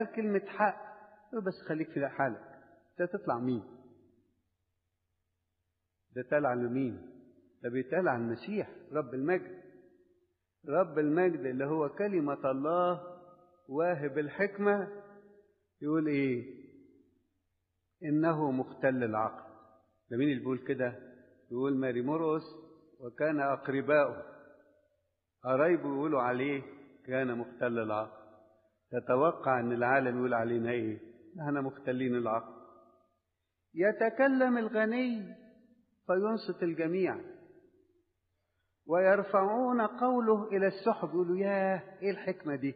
كلمة حق بس خليك في حالك انت تطلع مين ده تال على مين ده بيتقال عن المسيح رب المجد رب المجد اللي هو كلمة الله واهب الحكمة يقول ايه انه مختل العقل ده مين اللي بيقول كده يقول ماري مرقس وكان اقرباؤه قرايبه يقولوا عليه كان مختل العقل تتوقع ان العالم يقول علينا ايه احنا مختلين العقل يتكلم الغني فينصت الجميع ويرفعون قوله الى السحب يقولوا ياه ايه الحكمه دي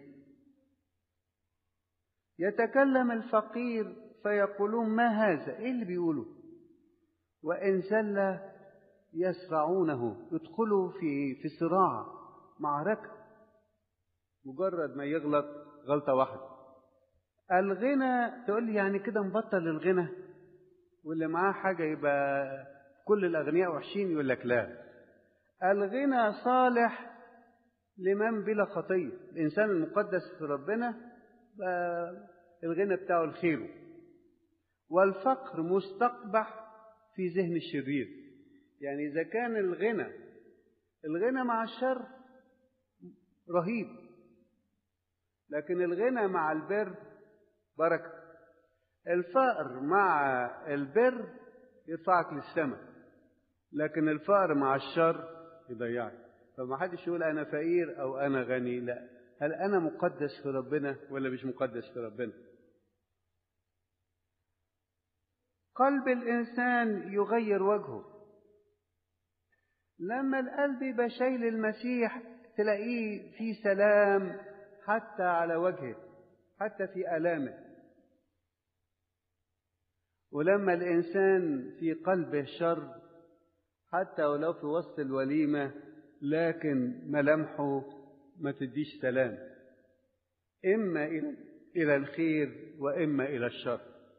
يتكلم الفقير فيقولون ما هذا ايه اللي بيقولوا وان زل يسرعونه يدخلوا في في صراع معركه مجرد ما يغلط غلطه واحده الغنى تقول لي يعني كده نبطل الغنى واللي معاه حاجه يبقى كل الاغنياء وحشين يقول لك لا الغنى صالح لمن بلا خطيه الانسان المقدس في ربنا الغنى بتاعه الخير والفقر مستقبح في ذهن الشرير يعني إذا كان الغنى الغنى مع الشر رهيب لكن الغنى مع البر بركة الفقر مع البر يرفعك للسماء لكن الفقر مع الشر يضيعك فما حدش يقول أنا فقير أو أنا غني لا هل أنا مقدس في ربنا ولا مش مقدس في ربنا قلب الإنسان يغير وجهه لما القلب يبقى شايل المسيح تلاقيه في سلام حتى على وجهه حتى في آلامه ولما الإنسان في قلبه شر حتى ولو في وسط الوليمة لكن ملامحه ما تديش سلام إما إلى الخير وإما إلى الشر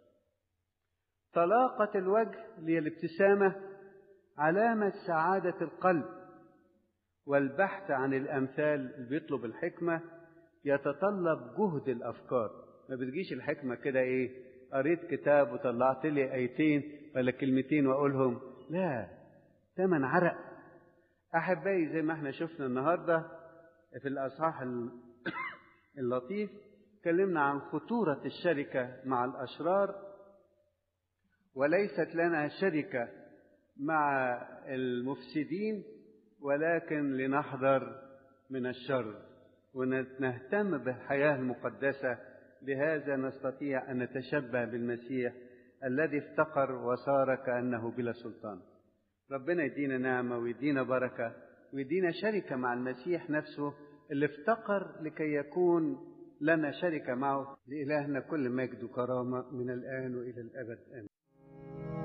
طلاقة الوجه اللي الابتسامة علامة سعادة القلب والبحث عن الأمثال اللي بيطلب الحكمة يتطلب جهد الأفكار ما بتجيش الحكمة كده إيه قريت كتاب وطلعت لي آيتين ولا كلمتين وأقولهم لا ده من عرق أحبائي زي ما احنا شفنا النهاردة في الأصحاح اللطيف اتكلمنا عن خطورة الشركة مع الأشرار وليست لنا شركة مع المفسدين ولكن لنحذر من الشر ونهتم بالحياة المقدسة بهذا نستطيع أن نتشبه بالمسيح الذي افتقر وصار كأنه بلا سلطان ربنا يدينا نعمة ويدينا بركة ويدينا شركة مع المسيح نفسه اللي افتقر لكي يكون لنا شركة معه لإلهنا كل مجد وكرامة من الآن وإلى الأبد آمين